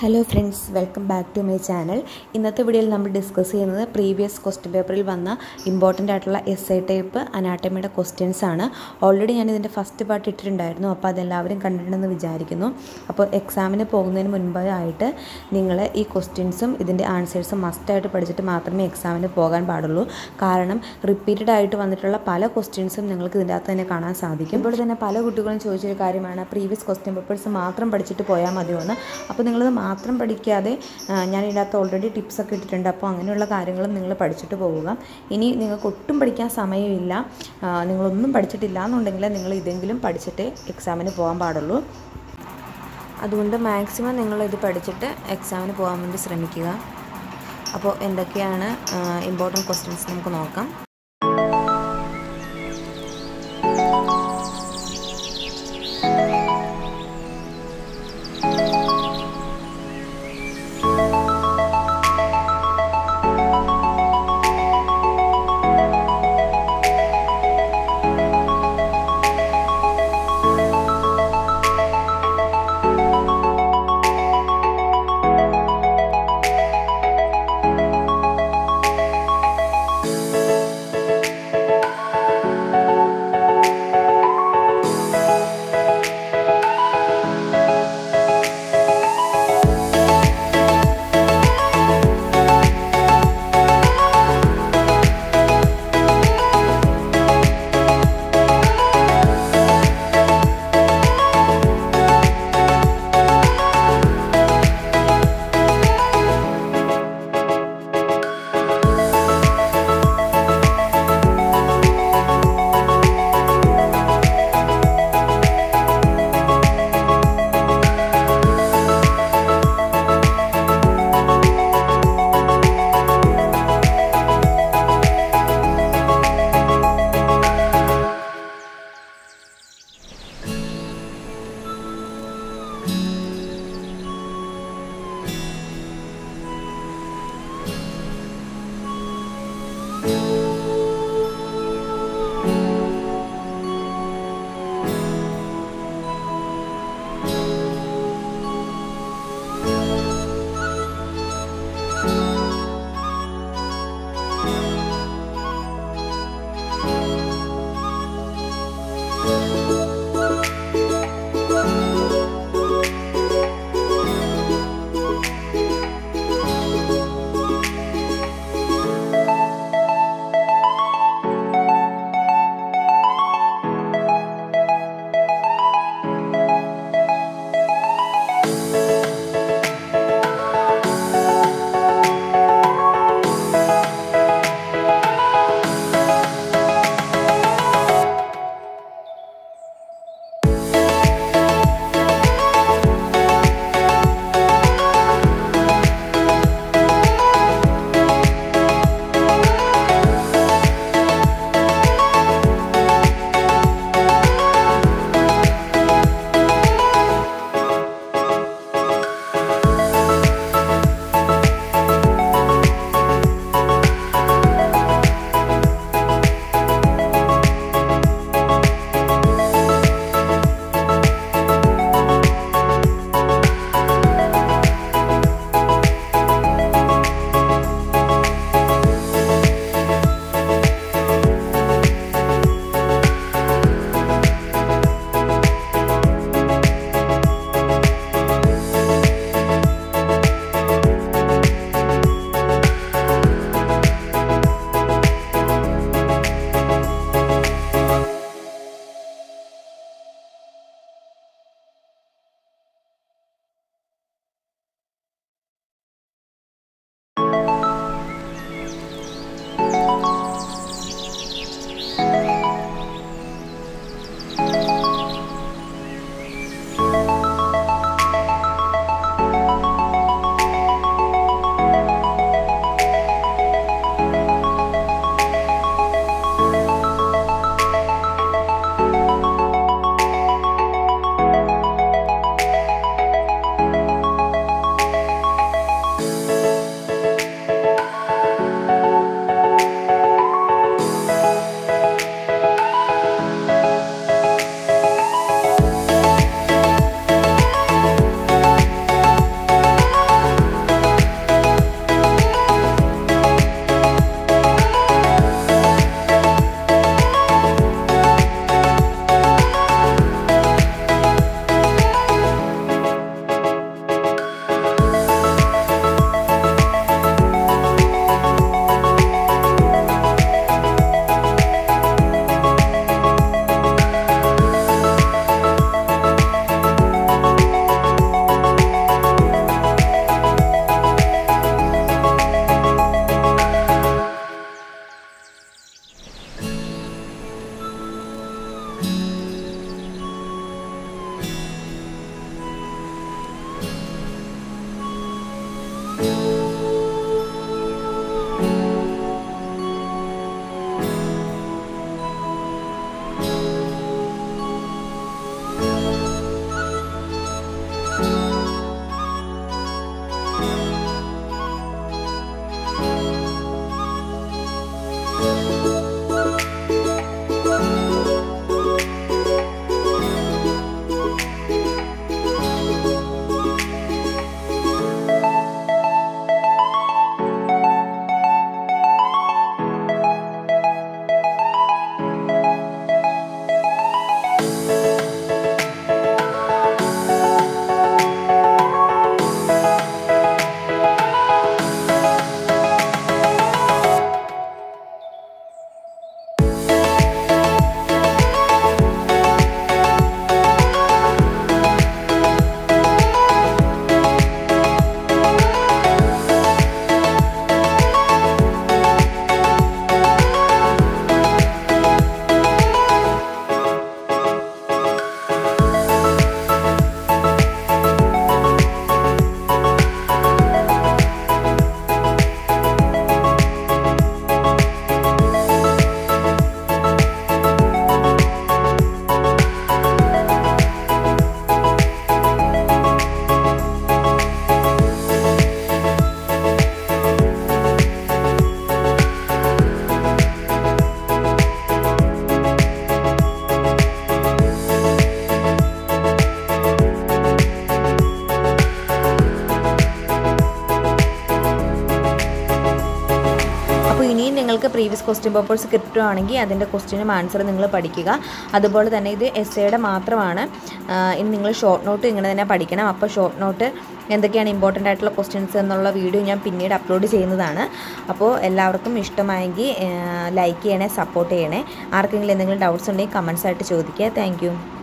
hello friends welcome back to my channel ഇന്നത്തെ വീഡിയോയിൽ നമ്മൾ ഡിസ്കസ് ചെയ്യുന്നത് പ്രീവിയസ് ക്വസ്റ്റ്യൻ പേപ്പറിൽ വന്ന ഇമ്പോർട്ടൻ്റ് ആയിട്ടുള്ള എസ് ഐ ടൈപ്പ് അനാട്ടമിയുടെ ക്വസ്റ്റ്യൻസ് ആണ് ഓൾറെഡി ഞാൻ ഇതിൻ്റെ ഫസ്റ്റ് പാർട്ട് ഇട്ടിട്ടുണ്ടായിരുന്നു അപ്പോൾ അതെല്ലാവരും കണ്ടിട്ടുണ്ടെന്ന് വിചാരിക്കുന്നു അപ്പോൾ എക്സാമിന് പോകുന്നതിന് മുൻപായിട്ട് നിങ്ങൾ ഈ ക്വസ്റ്റ്യൻസും ഇതിൻ്റെ ആൻസേഴ്സും മസ്റ്റായിട്ട് പഠിച്ചിട്ട് മാത്രമേ എക്സാമിന് പോകാൻ പാടുള്ളൂ കാരണം റിപ്പീറ്റഡ് ആയിട്ട് വന്നിട്ടുള്ള പല ക്വസ്റ്റ്യൻസും നിങ്ങൾക്ക് ഇതിൻ്റെ അകത്ത് തന്നെ കാണാൻ സാധിക്കും ഇപ്പോൾ തന്നെ പല കുട്ടികളും ചോദിച്ചൊരു കാര്യമാണ് പ്രീവിയസ് ക്വസ്റ്റ്യൻ പേപ്പേഴ്സ് മാത്രം പഠിച്ചിട്ട് പോയാൽ മതിയോ എന്ന് അപ്പോൾ നിങ്ങളത് മാത്രം പഠിക്കാതെ ആ, ഞാൻ ഇതിനകത്ത് ഓൾറെഡി ടിപ്സ് ഒക്കെ ഇട്ടിട്ടുണ്ട് അപ്പോൾ അങ്ങനെയുള്ള കാര്യങ്ങളും നിങ്ങൾ പഠിച്ചിട്ട് പോവുക ഇനി നിങ്ങൾക്ക് ഒട്ടും പഠിക്കാൻ സമയമില്ല ആ, നിങ്ങളൊന്നും പഠിച്ചിട്ടില്ല എന്നുണ്ടെങ്കിൽ നിങ്ങൾ ഇതെങ്കിലും പഠിച്ചിട്ടേ എക്സാമിന് പോകാൻ പാടുള്ളൂ അതുകൊണ്ട് മാക്സിമം നിങ്ങളിത് പഠിച്ചിട്ട് എക്സാമിന് പോകാൻ വേണ്ടി ശ്രമിക്കുക അപ്പോൾ എന്തൊക്കെയാണ് ഇമ്പോർട്ടൻറ്റ് ക്വസ്റ്റ്യൻസ് നമുക്ക് നോക്കാം നിങ്ങൾക്ക് പ്രീവിയസ് ക്വസ്റ്റ്യൻ പേപ്പേഴ്സ് കിട്ടുവാണെങ്കിൽ അതിൻ്റെ ക്വസ്റ്റ്യനും ആൻസറും നിങ്ങൾ പഠിക്കുക അതുപോലെ തന്നെ ഇത് എസ് എയുടെ മാത്രമാണ് ആ, ഇനി നിങ്ങൾ ഷോർട്ട് നോട്ട് ഇങ്ങനെ തന്നെ പഠിക്കണം അപ്പോൾ ഷോർട്ട് നോട്ട് എന്തൊക്കെയാണ് ഇമ്പോർട്ടൻ്റ് ആയിട്ടുള്ള ക്വസ്റ്റ്യൻസ് എന്നുള്ള വീഡിയോ ഞാൻ പിന്നീട് അപ്ലോഡ് ചെയ്യുന്നതാണ് അപ്പോൾ എല്ലാവർക്കും ഇഷ്ടമായെങ്കിൽ ലൈക്ക് ചെയ്യണേ സപ്പോർട്ട് ചെയ്യണേ ആർക്കെങ്കിലും എന്തെങ്കിലും ഡൗട്ട്സ് ഉണ്ടെങ്കിൽ കമൻസ് ആയിട്ട് ചോദിക്കുക താങ്ക്